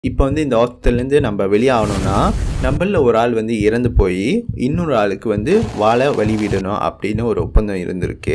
இப்போ வந்து இந்த ஹாஸ்பிட்டல்லேருந்து நம்ம வெளியாகணும்னா நம்மளில் ஒரு ஆள் வந்து இறந்து போய் இன்னொரு ஆளுக்கு வந்து வாழை வழி விடணும் அப்படின்னு ஒரு ஒப்பந்தம் இருந்திருக்கு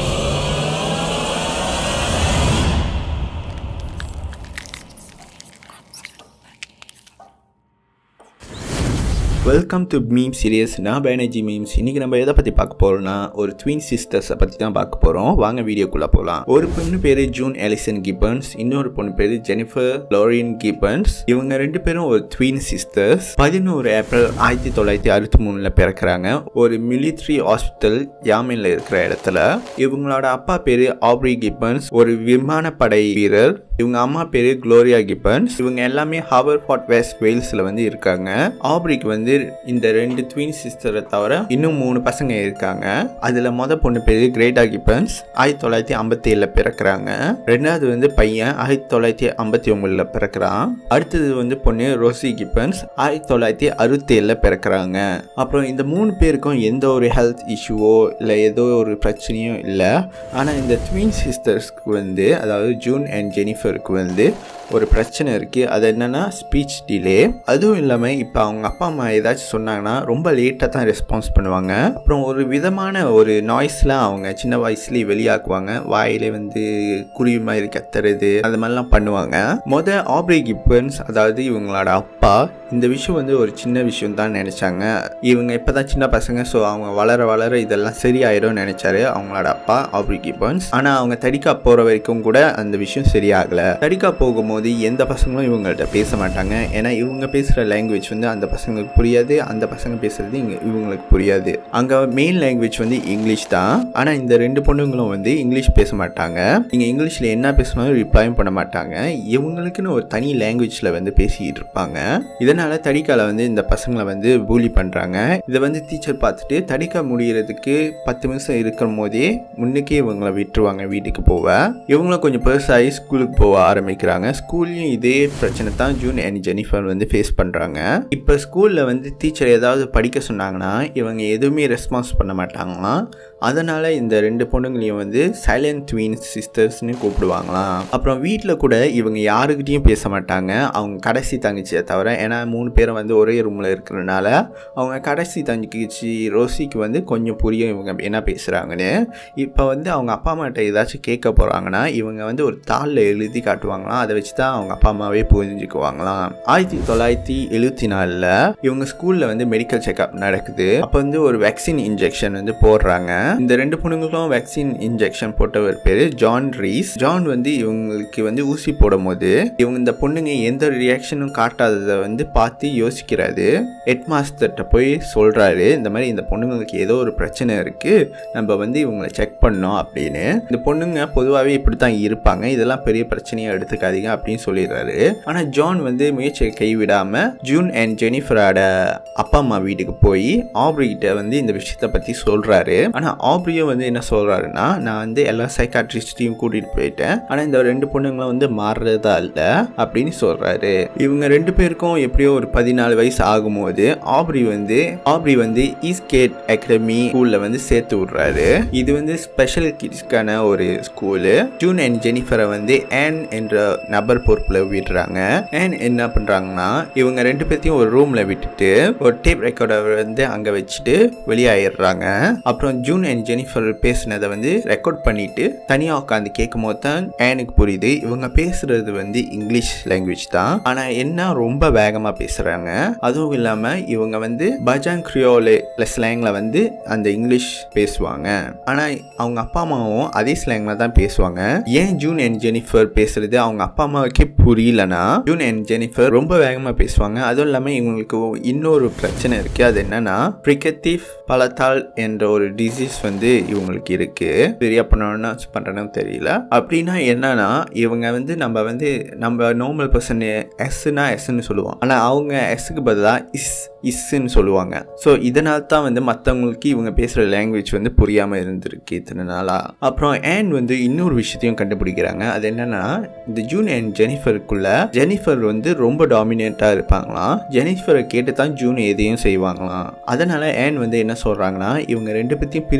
வெல்கம் டு மீம் சீரியஸ் நான் பேனர்ஜி மீம்ஸ் இன்னைக்கு நம்ம எதை பற்றி பார்க்க போகிறோம்னா ஒரு ட்வின் சிஸ்டர்ஸை பற்றி தான் பார்க்க போகிறோம் வாங்க வீடியோக்குள்ளே போகலாம் ஒரு பொண்ணு பேர் ஜூன் எலிசன் கிப்பன்ஸ் இன்னொரு பொண்ணு பேர் ஜெனிஃபர் லோரியன் கிப்பன்ஸ் இவங்க ரெண்டு பேரும் ஒரு ட்வின் சிஸ்டர்ஸ் பதினோரு ஏப்ரல் ஆயிரத்தி தொள்ளாயிரத்தி அறுபத்தி மூணில் பிறக்கிறாங்க ஒரு மிலிட்ரி ஹாஸ்பிட்டல் யாமின்ல இருக்கிற இடத்துல இவங்களோட அப்பா பேர் ஆப்ரி கிப்பன்ஸ் ஒரு விமானப்படை வீரர் இவங்க அம்மா பேர் குளோரியா கிப்பன்ஸ் இவங்க எல்லாமே ஹாவர் ஃபார்ட் வெஸ்ட் வெயில்ஸில் வந்து இருக்காங்க ஆப்ரிக்கு வந்து இந்த ரெண்டு ட்வின் சிஸ்டரை தவிர இன்னும் மூணு பசங்க இருக்காங்க அதில் மொத பொண்ணு பேர் கிரேட்டா கிப்பன்ஸ் ஆயிரத்தி தொள்ளாயிரத்தி ஐம்பத்தி ஏழில் பிறக்கிறாங்க ரெண்டாவது வந்து பையன் ஆயிரத்தி தொள்ளாயிரத்தி ஐம்பத்தி ஒன்பதுல பிறக்கிறான் அடுத்தது வந்து பொண்ணு ரோசி கிப்பன்ஸ் ஆயிரத்தி தொள்ளாயிரத்தி அறுபத்தி ஏழில் பிறக்கிறாங்க அப்புறம் இந்த மூணு பேருக்கும் எந்த ஒரு ஹெல்த் இஷ்யூவோ இல்லை ஏதோ ஒரு பிரச்சனையும் இல்லை ஆனால் இந்த ட்வின் சிஸ்டர்ஸ்க்கு வந்து அதாவது ஜூன் அண்ட் ஜெனிஃபருக்கு வந்து ஒரு பிரச்சனை இருக்குது அது என்னென்னா ஸ்பீச் டிலே அதுவும் இல்லாமல் இப்போ அவங்க அப்பா அம்மா ஏதாச்சும் சொன்னாங்கன்னா ரொம்ப லேட்டாக தான் ரெஸ்பான்ஸ் பண்ணுவாங்க அப்புறம் ஒரு விதமான ஒரு நாய்ஸ்லாம் அவங்க சின்ன வயசுலேயே வெளியாக்குவாங்க வாயிலே வந்து குருவி மாதிரி கத்துறது அந்த மாதிரிலாம் பண்ணுவாங்க மொத ஆப்ரி கிப்பன்ஸ் அதாவது இவங்களோட அப்பா இந்த விஷயம் வந்து ஒரு சின்ன விஷயம் தான் நினச்சாங்க இவங்க இப்போ தான் சின்ன பசங்க ஸோ அவங்க வளர வளர இதெல்லாம் சரியாயிடும் நினச்சாரு அவங்களோட அப்பா ஆப்ரி கிப்பன்ஸ் ஆனால் அவங்க தடிக்கா போகிற வரைக்கும் கூட அந்த விஷயம் சரியாகலை தடிக்கா போகும்போது எந்த பசங்களும் இவங்கள்ட்ட பேச மாட்டாங்க ஏன்னா இவங்க பேசுகிற லாங்குவேஜ் வந்து அந்த பசங்களுக்கு புரியாது அந்த பசங்க பேசுறது இங்கே இவங்களுக்கு புரியாது அங்கே மெயின் லாங்குவேஜ் வந்து இங்கிலீஷ் தான் ஆனால் இந்த ரெண்டு பொண்ணுங்களும் வந்து இங்கிலீஷ் பேச மாட்டாங்க நீங்கள் இங்கிலீஷில் என்ன பேசினாலும் ரிப்ளையும் பண்ண மாட்டாங்க இவங்களுக்குன்னு ஒரு தனி லாங்குவேஜில் வந்து பேசிக்கிட்டு இருப்பாங்க இதனால் தடிக்கால வந்து இந்த பசங்களை வந்து பூலி பண்ணுறாங்க இதை வந்து டீச்சர் பார்த்துட்டு தடிக்கா முடிகிறதுக்கு பத்து நிமிஷம் இருக்கிற போதே முன்னுக்கே இவங்களை விட்டுருவாங்க வீட்டுக்கு போக இவங்களும் கொஞ்சம் பெருசாகி ஸ்கூலுக்கு போக ஆரம்பிக்கிறாங்க ஸ்கூல்லையும் இதே பிரச்சனை தான் ஜூன் அண்ட் ஜெனிஃபர் வந்து ஃபேஸ் பண்ணுறாங்க இப்போ ஸ்கூலில் வந்து டீச்சர் ஏதாவது படிக்க சொன்னாங்கன்னா இவங்க எதுவுமே ரெஸ்பான்ஸ் பண்ண மாட்டாங்களாம் அதனால் இந்த ரெண்டு பொண்ணுங்களையும் வந்து சைலண்ட் ட்வீன் சிஸ்டர்ஸ்னு கூப்பிடுவாங்களாம் அப்புறம் வீட்டில் கூட இவங்க யாருக்கிட்டையும் பேச மாட்டாங்க அவங்க கடைசி தங்கச்சியை தவிர ஏன்னா மூணு பேரும் வந்து ஒரே ரூமில் இருக்கிறனால அவங்க கடைசி தங்கச்சி ரோசிக்கு வந்து கொஞ்சம் புரியும் இவங்க என்ன பேசுகிறாங்கன்னு இப்போ வந்து அவங்க அப்பா அம்மாட்ட ஏதாச்சும் கேட்க போகிறாங்கன்னா இவங்க வந்து ஒரு தாளில் எழுதி காட்டுவாங்களாம் அதை வச்சு தான் அவங்க அப்பா அம்மாவே புரிஞ்சுக்குவாங்களாம் ஆயிரத்தி தொள்ளாயிரத்தி எழுபத்தி நாலில் இவங்க ஸ்கூலில் வந்து மெடிக்கல் செக்அப் நடக்குது அப்போ வந்து ஒரு வேக்சின் இன்ஜெக்ஷன் வந்து போடுறாங்க இந்த ரெண்டு பொண்ணுங்களுக்கும் வேக்சின் இன்ஜெக்ஷன் போட்டவர் பேர் ஜான் ரீஸ் ஜான் வந்து இவங்களுக்கு வந்து ஊசி போடும் போது இவங்க இந்த பொண்ணுங்க எந்த ரியாக்ஷனும் காட்டாததை வந்து பார்த்து யோசிக்கிறாரு ஹெட் மாஸ்டர்கிட்ட போய் சொல்கிறாரு இந்த மாதிரி இந்த பொண்ணுங்களுக்கு ஏதோ ஒரு பிரச்சனை இருக்குது நம்ம வந்து இவங்களை செக் பண்ணோம் அப்படின்னு இந்த பொண்ணுங்க பொதுவாகவே இப்படி தான் இருப்பாங்க இதெல்லாம் பெரிய பிரச்சனையாக எடுத்துக்காதீங்க அப்படின்னு சொல்லிடுறாரு ஆனால் ஜான் வந்து முயற்சியை கைவிடாமல் ஜூன் அண்ட் ஜெனிஃபரோட அப்பா அம்மா வீட்டுக்கு போய் ஆப்ரி கிட்ட வந்து இந்த விஷயத்தை பற்றி சொல்கிறாரு ஆனால் ஆப்ரியும் வந்து என்ன சொல்கிறாருன்னா நான் வந்து எல்லா சைக்காட்ரிஸ்டையும் கூட்டிகிட்டு போயிட்டேன் ஆனால் இந்த ரெண்டு பொண்ணுங்களும் வந்து மாறுறதா இல்லை அப்படின்னு சொல்கிறாரு இவங்க ரெண்டு பேருக்கும் எப்படியோ ஒரு பதினாலு வயசு ஆகும்போது ஆப்ரி வந்து ஆப்ரி வந்து ஈஸ்கேட் அகாடமி ஸ்கூலில் வந்து சேர்த்து விடுறாரு இது வந்து ஸ்பெஷல் கிட்ஸ்க்கான ஒரு ஸ்கூலு ஜூன் அண்ட் ஜெனிஃபரை வந்து ஆன் என்ற நபர் பொறுப்பில் விடுறாங்க ஆன் என்ன பண்ணுறாங்கன்னா இவங்க ரெண்டு பேர்த்தையும் ஒரு ரூமில் விட்டுட்டு ஒரு டேப் ரெக்கார்டர் வந்து அங்கே வச்சுட்டு வெளியாயிடுறாங்க அப்புறம் ஜூன் அண்ட் ஜெனிஃபர் பேசினதை வந்து ரெக்கார்ட் பண்ணிட்டு தனியாக உட்காந்து கேட்கும் போது தான் ஆனுக்கு புரியுது இவங்க பேசுறது வந்து இங்கிலீஷ் லாங்குவேஜ் தான் ஆனால் என்ன ரொம்ப வேகமாக பேசுகிறாங்க அதுவும் இல்லாமல் இவங்க வந்து பஜாங் கிரியோலே ஸ்லாங்கில் வந்து அந்த இங்கிலீஷ் பேசுவாங்க ஆனால் அவங்க அப்பா அம்மாவும் அதே ஸ்லாங்கில் தான் பேசுவாங்க ஏன் ஜூன் அண்ட் ஜெனிஃபர் பேசுறது அவங்க அப்பா அம்மாவுக்கே புரியலனா ஜூன் அண்ட் ஜெனிஃபர் ரொம்ப வேகமாக பேசுவாங்க அதுவும் இல்லாமல் இவங்களுக்கு இன்னொரு பிரச்சனை இருக்குது அது என்னன்னா ப்ரிகத்திவ் பலத்தால் என்ற ஒரு டிசீஸ் வந்து இவங்களுக்கு இருக்கு சரியா பண்ணணும்னா பண்ணுறேன்னு தெரியல அப்படின்னா என்னன்னா இவங்க வந்து நம்ம வந்து நம்ம நார்மல் பர்சன் எஸ்னா எஸ்ன்னு சொல்லுவோம் ஆனால் அவங்க எஸ்ஸுக்கு பதிலாக இஸ் இஸ்ன்னு சொல்லுவாங்க ஸோ இதனால தான் வந்து மற்றவங்களுக்கு இவங்க பேசுகிற லாங்குவேஜ் வந்து புரியாமல் இருந்திருக்கு இத்தனை நாளாக அப்புறம் ஆன் வந்து இன்னொரு விஷயத்தையும் கண்டுபிடிக்கிறாங்க அது என்னன்னா இந்த ஜூன் அண்ட் ஜெனிஃபருக்குள்ள ஜெனிஃபர் வந்து ரொம்ப டாமினேட்டாக இருப்பாங்களாம் ஜெனிஃபரை கேட்டு தான் ஜூன் எதையும் செய்வாங்களாம் அதனால ஆன் வந்து என்ன சொல்கிறாங்கன்னா இவங்க ரெண்டு பேர்த்தையும் பிரித்து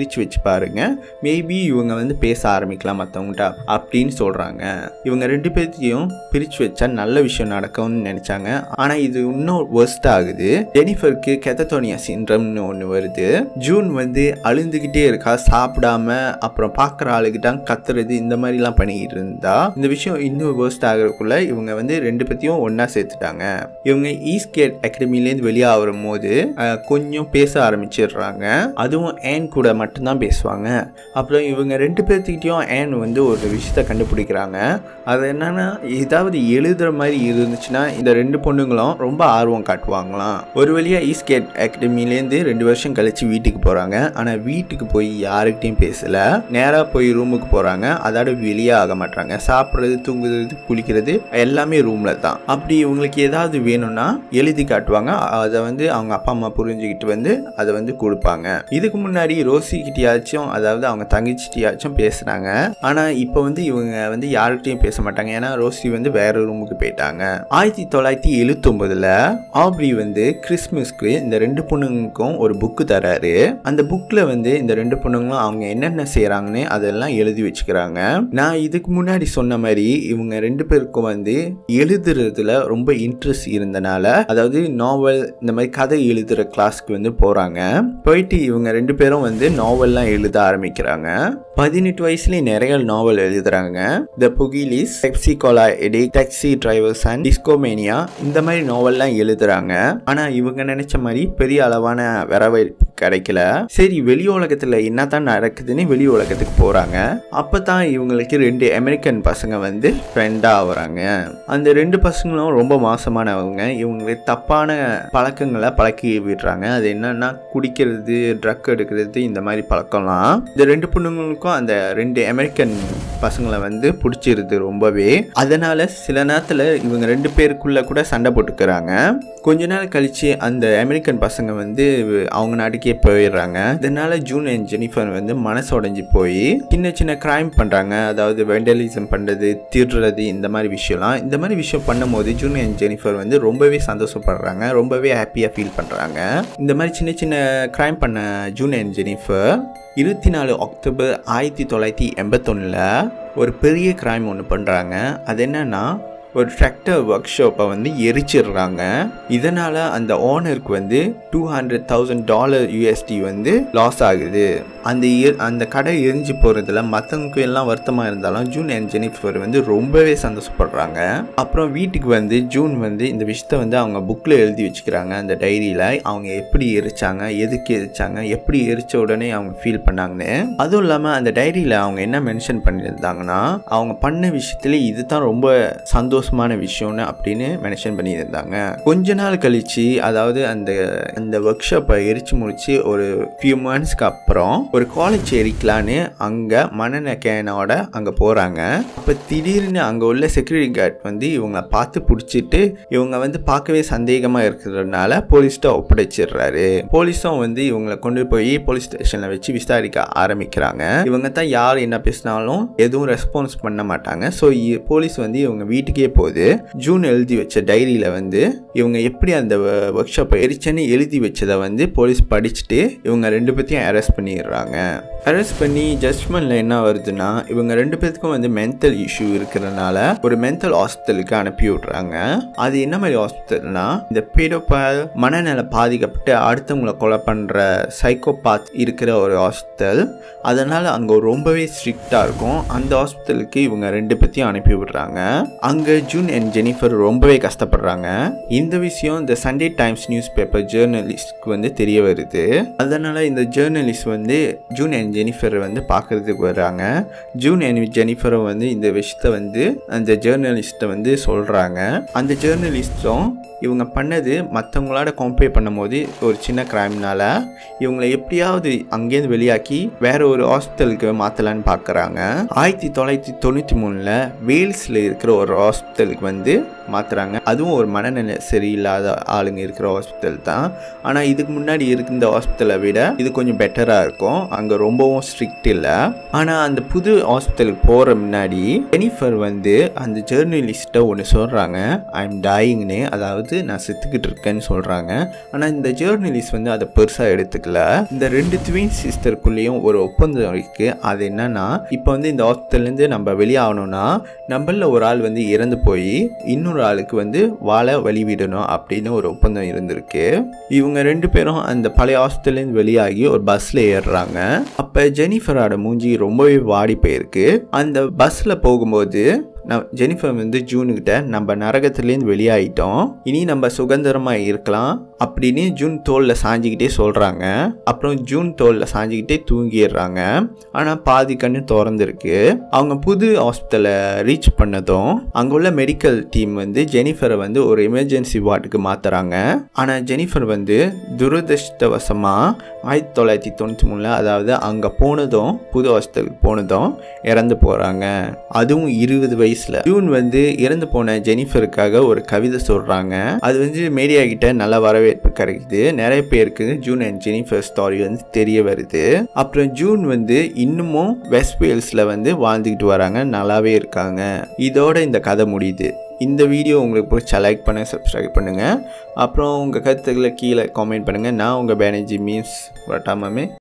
பிரித்து வச்சு பாருங்க மேபி இவங்க வந்து பேச ஆரம்பிக்கலாம் மற்றவங்கள்ட்ட அப்படின்னு சொல்கிறாங்க இவங்க ரெண்டு பேர்த்தையும் பிரித்து வச்சா நல்ல விஷயம் நடக்கும்னு நினச்சாங்க ஆனால் இது இன்னும் worst ஆகுது ஜெனிஃபருக்கு கெத்தத்தோனியா சின்ரம்னு ஒன்று வருது ஜூன் வந்து அழுந்துக்கிட்டே இருக்கா சாப்பிடாம அப்புறம் பார்க்குற ஆளுகிட்ட கத்துறது இந்த மாதிரிலாம் பண்ணிக்கிட்டு இருந்தா இந்த விஷயம் இன்னும் worst ஆகிறதுக்குள்ள இவங்க வந்து ரெண்டு பேர்த்தையும் ஒன்றா சேர்த்துட்டாங்க இவங்க ஈஸ்ட் கேட் அகாடமிலேருந்து வெளியே ஆகும் போது அஹ், கொஞ்சம் பேச ஆரம்பிச்சிடுறாங்க அதுவும் ஏன் கூட மட்டும்தான் பேசுவாங்க அப்புறம் இவங்க ரெண்டு பேர்த்துக்கிட்டையும் ஏன் வந்து ஒரு விஷயத்த கண்டுபிடிக்கிறாங்க அது என்னன்னா ஏதாவது எழுதுற மாதிரி இருந்துச்சுன்னா இந்த ரெண்டு பொண்ணுங்களும் ரொம்ப ஆர்வம் காட்டுவாங்களாம் ஒரு வழியாக ஈஸ்ட் கேட் அகாடமிலேருந்து ரெண்டு வருஷம் கழிச்சு வீட்டுக்கு போகிறாங்க ஆனால் வீட்டுக்கு போய் யாருக்கிட்டையும் பேசலை நேராக போய் ரூமுக்கு போகிறாங்க அதோட வெளியே ஆக மாட்டாங்க சாப்பிட்றது தூங்குறது குளிக்கிறது எல்லாமே ரூமில் தான் அப்படி இவங்களுக்கு ஏதாவது வேணும்னா எழுதி காட்டுவாங்க அதை வந்து அவங்க அப்பா அம்மா புரிஞ்சுக்கிட்டு வந்து அதை வந்து கொடுப்பாங்க இதுக்கு முன்னாடி ரோசி கிட்டயாச்சும் அதாவது அவங்க தங்கச்சிட்டியாச்சும் பேசுனாங்க ஆனால் இப்போ வந்து இவங்க வந்து யார்கிட்டயும் பேச மாட்டாங்க ஏன்னா ரோசி வந்து வேற ரூமுக்கு போயிட்டாங்க ஆயிரத்தி தொள்ளாயிரத்தி எழுத்தொன்பதுல ஆப்ரி வந்து கிறிஸ்மஸ்க்கு இந்த ரெண்டு பொண்ணுங்களுக்கும் ஒரு புக்கு தராரு அந்த புக்கில் வந்து இந்த ரெண்டு பொண்ணுங்களும் அவங்க என்னென்ன செய்கிறாங்கன்னு அதெல்லாம் எழுதி வச்சுக்கிறாங்க நான் இதுக்கு முன்னாடி சொன்ன மாதிரி இவங்க ரெண்டு பேருக்கும் வந்து எழுதுறதுல ரொம்ப இன்ட்ரெஸ்ட் இருந்தனால அதாவது நாவல் இந்த மாதிரி கதை எழுதுகிற கிளாஸ்க்கு வந்து போகிறாங்க போயிட்டு இவங்க ரெண்டு பேரும் வந்து நாவல்லாம் எழுத ஆரம்பிக்கிறாங்க பதினெட்டு வயசுலேயே நிறைய நாவல் எழுதுறாங்க the pugilist Pepsi Cola Eddie taxi drivers and Discomania இந்த மாதிரி நாவல்லாம் எழுதுறாங்க ஆனால் இவங்க நினைச்ச மாதிரி பெரிய அளவான வரவேற்பு கிடைக்கல சரி வெளி உலகத்தில் என்னதான் நடக்குதுன்னு வெளி உலகத்துக்கு போகிறாங்க அப்போ தான் இவங்களுக்கு ரெண்டு அமெரிக்கன் பசங்க வந்து ஃப்ரெண்டாக ஆகுறாங்க அந்த ரெண்டு பசங்களும் ரொம்ப மோசமானவங்க இவங்களுக்கு தப்பான பழக்கங்களை பழக்கி விடுறாங்க அது என்னன்னா குடிக்கிறது ட்ரக் எடுக்கிறது இந்த மாதிரி பழக்கம்லாம் இந்த ரெண்டு பொண்ணுங்களுக்கும் அந்த ரெண்டு அமெரிக்கன் பசங்களை வந்து பிடிச்சிருது ரொம்பவே அதனால சில நேரத்தில் இவங்க ரெண்டு பேருக்குள்ள கூட சண்டை போட்டுக்கிறாங்க கொஞ்ச நாள் கழிச்சு அந்த அமெரிக்கன் பசங்க வந்து அவங்க நாட்டுக்கே போயிடுறாங்க இதனால ஜூன் அண்ட் ஜெனிஃபர் வந்து மனசு உடைஞ்சு போய் சின்ன சின்ன கிரைம் பண்றாங்க அதாவது வெண்டலிசம் பண்றது திருடுறது இந்த மாதிரி விஷயம்லாம் இந்த மாதிரி விஷயம் பண்ணும்போது ஜூன் அண்ட் ஜெனிஃபர் வந்து ரொம்பவே சந்தோஷப்படுறாங்க ரொம்பவே ஹாப்பியாக ஃபீல் பண்ணுறாங்க இந்த மாதிரி சின்ன சின்ன கிரைம் பண்ண ஜூன் அண்ட் ஜெனிஃபர் இருபத்தி நாலு அக்டோபர் ஆயிரத்தி தொள்ளாயிரத்தி எண்பத்தொன்னில் ஒரு பெரிய கிரைம் ஒன்று பண்ணுறாங்க அது என்னன்னா ஒரு டிராக்டர் ஒர்க் ஷாப்பை வந்து எரிச்சிடுறாங்க இதனால் அந்த ஓனருக்கு வந்து two hundred thousand dollar USD வந்து லாஸ் ஆகுது அந்த எ- அந்த கடை எரிஞ்சு போகிறதுல மற்றவங்களுக்கு எல்லாம் வருத்தமாக இருந்தாலும் ஜூன் அண்ட் ஜெனிஃபர் வந்து ரொம்பவே சந்தோஷப்படுறாங்க அப்புறம் வீட்டுக்கு வந்து ஜூன் வந்து இந்த விஷயத்த வந்து அவங்க புக்கில் எழுதி வச்சுக்கிறாங்க அந்த டைரியில் அவங்க எப்படி எரிச்சாங்க எதுக்கு எரிச்சாங்க எப்படி எரிச்ச உடனே அவங்க ஃபீல் பண்ணாங்கன்னு அதுவும் இல்லாமல் அந்த டைரியில் அவங்க என்ன மென்ஷன் பண்ணியிருந்தாங்கன்னா அவங்க பண்ண விஷயத்துல இதுதான் ரொம்ப சந்தோஷமான விஷயம்னு அப்படின்னு மென்ஷன் பண்ணியிருந்தாங்க கொஞ்ச நாள் கழிச்சு அதாவது அந்த அந்த ஒர்க் ஷாப்பை எரிச்சு முடிச்சு ஒரு ஃபியூ மந்த்ஸ்க்கு அப்புறம் ஒரு காலேஜ் எரிக்கலான்னு அங்கே மணன கேனோட அங்கே போகிறாங்க அப்போ திடீர்னு அங்கே உள்ள செக்யூரிட்டி கார்டு வந்து இவங்களை பார்த்து பிடிச்சிட்டு இவங்க வந்து பார்க்கவே சந்தேகமாக இருக்கிறதுனால போலீஸ்கிட்ட ஒப்படைச்சிடுறாரு போலீஸும் வந்து இவங்களை கொண்டு போய் போலீஸ் ஸ்டேஷனில் வச்சு விசாரிக்க ஆரம்பிக்கிறாங்க இவங்க தான் யார் என்ன பேசினாலும் எதுவும் ரெஸ்பான்ஸ் பண்ண மாட்டாங்க ஸோ போலீஸ் வந்து இவங்க வீட்டுக்கே போகுது ஜூன் எழுதி வச்ச டைரியில் வந்து இவங்க எப்படி அந்த ஒர்க் ஷாப்பை எரிச்சேன்னு எழுதி வச்சதை வந்து போலீஸ் படிச்சுட்டு இவங்க ரெண்டு பேர்த்தையும் அரெஸ்ட் பண்ணிடுறாங்க அரெஸ்ட் பண்ணி ஜட்ஜ்மெண்ட்டில் என்ன வருதுன்னா இவங்க ரெண்டு பேர்த்துக்கும் வந்து மென்டல் இஷ்யூ இருக்கிறதுனால ஒரு மென்டல் ஹாஸ்பிட்டலுக்கு அனுப்பி விட்றாங்க அது என்ன மாதிரி ஹாஸ்பிட்டல்னா இந்த பீடோபால் மனநல பாதிக்கப்பட்டு அடுத்தவங்களை கொலை பண்ணுற சைக்கோபாத் இருக்கிற ஒரு ஹாஸ்பிட்டல் அதனால் அங்கே ரொம்பவே ஸ்ட்ரிக்டாக இருக்கும் அந்த ஹாஸ்பிட்டலுக்கு இவங்க ரெண்டு பேர்த்தையும் அனுப்பி விடுறாங்க அங்கே ஜூன் அண்ட் ஜெனிஃபர் ரொம்பவே கஷ்டப்படுறாங்க இந்த விஷயம் இந்த சண்டே டைம்ஸ் நியூஸ் பேப்பர் ஜேர்னலிஸ்ட்க்கு வந்து தெரிய வருது அதனால் இந்த ஜேர்னலிஸ்ட் வந்து ஜூன் அண்ட் ஜெனிஃபர் வந்து பார்க்கறதுக்கு வர்றாங்க ஜூன் அண்ட் ஜெனிஃபரும் வந்து இந்த விஷயத்த வந்து அந்த ஜேர்னலிஸ்ட்டை வந்து சொல்கிறாங்க அந்த ஜேர்னலிஸ்ட்டும் இவங்க பண்ணது மற்றவங்களோட கம்பேர் பண்ணும்போது ஒரு சின்ன கிரைம்னால இவங்களை எப்படியாவது அங்கேருந்து வெளியாக்கி வேற ஒரு ஹாஸ்பிட்டலுக்கு மாற்றலான்னு பார்க்குறாங்க ஆயிரத்தி தொள்ளாயிரத்தி தொண்ணூற்றி மூணில் வேல்ஸில் இருக்கிற ஒரு ஹாஸ்பிட்டலுக்கு வந்து மாற்றுறாங்க அதுவும் ஒரு மனநிலை சரியில்லாத ஆளுங்க இருக்கிற ஹாஸ்பிட்டல் தான் ஆனால் இதுக்கு முன்னாடி இருந்த ஹாஸ்பிட்டலை விட இது கொஞ்சம் பெட்டராக இருக்கும் அங்கே ரொம்பவும் ஸ்ட்ரிக்ட் இல்லை ஆனால் அந்த புது ஹாஸ்பிட்டலுக்கு போகிற முன்னாடி ஜெனிஃபர் வந்து அந்த ஜேர்னலிஸ்ட்டை ஒன்று சொல்கிறாங்க ஐ எம் டாயிங்னு அதாவது நான் செத்துக்கிட்டு இருக்கேன்னு சொல்கிறாங்க ஆனால் இந்த ஜேர்னலிஸ்ட் வந்து அதை பெருசாக எடுத்துக்கல இந்த ரெண்டு ட்வின் சிஸ்டருக்குள்ளேயும் ஒரு ஒப்பந்தம் இருக்குது அது என்னன்னா இப்போ வந்து இந்த ஹாஸ்பிட்டல்லேருந்து நம்ம வெளியாகணும்னா நம்மள ஒரு ஆள் வந்து இறந்து போய் இன்னொரு ஆளுக்கு வந்து வாழ வழிவிடணும் அப்படின்னு ஒரு ஒப்பந்தம் இருந்திருக்கு இவங்க ரெண்டு பேரும் அந்த பழைய ஹாஸ்பிட்டல்லேருந்து வெளியாகி ஒரு பஸ்ஸில் ஏறுறாங்க அப்போ ஜெனிஃபரோட மூஞ்சி ரொம்பவே வாடி போயிருக்கு அந்த பஸ்ஸில் போகும்போது நான் ஜெனிஃபர் வந்து ஜூனுக்கிட்ட நம்ம நரகத்துலேருந்து வெளியாயிட்டோம் இனி நம்ம சுதந்திரமாக இருக்கலாம் அப்படின்னு ஜூன் தோலில் சாஞ்சிக்கிட்டே சொல்கிறாங்க அப்புறம் ஜூன் தோலில் சாஞ்சிக்கிட்டே தூங்கிடுறாங்க ஆனால் பாதி கண்ணு திறந்துருக்கு அவங்க புது ஹாஸ்பிட்டலை ரீச் பண்ணதும் அங்கே உள்ள மெடிக்கல் டீம் வந்து ஜெனிஃபரை வந்து ஒரு எமர்ஜென்சி வார்டுக்கு மாற்றுறாங்க ஆனால் ஜெனிஃபர் வந்து துரதிருஷ்டவசமாக ஆயிரத்தி தொள்ளாயிரத்தி தொண்ணூற்றி மூணில் அதாவது அங்கே போனதும் புது ஹாஸ்பிட்டலுக்கு போனதும் இறந்து போகிறாங்க அதுவும் இருபது வயசில் ஜூன் வந்து இறந்து போன ஜெனிஃபருக்காக ஒரு கவிதை சொல்கிறாங்க அது வந்து மீடியா கிட்ட நல்ல வரவேற்பு கிடைக்குது நிறைய பேருக்கு ஜூன் அண்ட் ஜெனிஃபர் ஸ்டாரி வந்து தெரிய வருது அப்புறம் ஜூன் வந்து இன்னமும் வெஸ்ட் வேல்ஸில் வந்து வாழ்ந்துக்கிட்டு வராங்க நல்லாவே இருக்காங்க இதோட இந்த கதை முடியுது இந்த வீடியோ உங்களுக்கு பிடிச்சா லைக் பண்ண சப்ஸ்கிரைப் பண்ணுங்கள் அப்புறம் உங்கள் கருத்துக்களை கீழே காமெண்ட் பண்ணுங்கள் நான் உங்கள் பேனர்ஜி மீன்ஸ் வரட்டாமே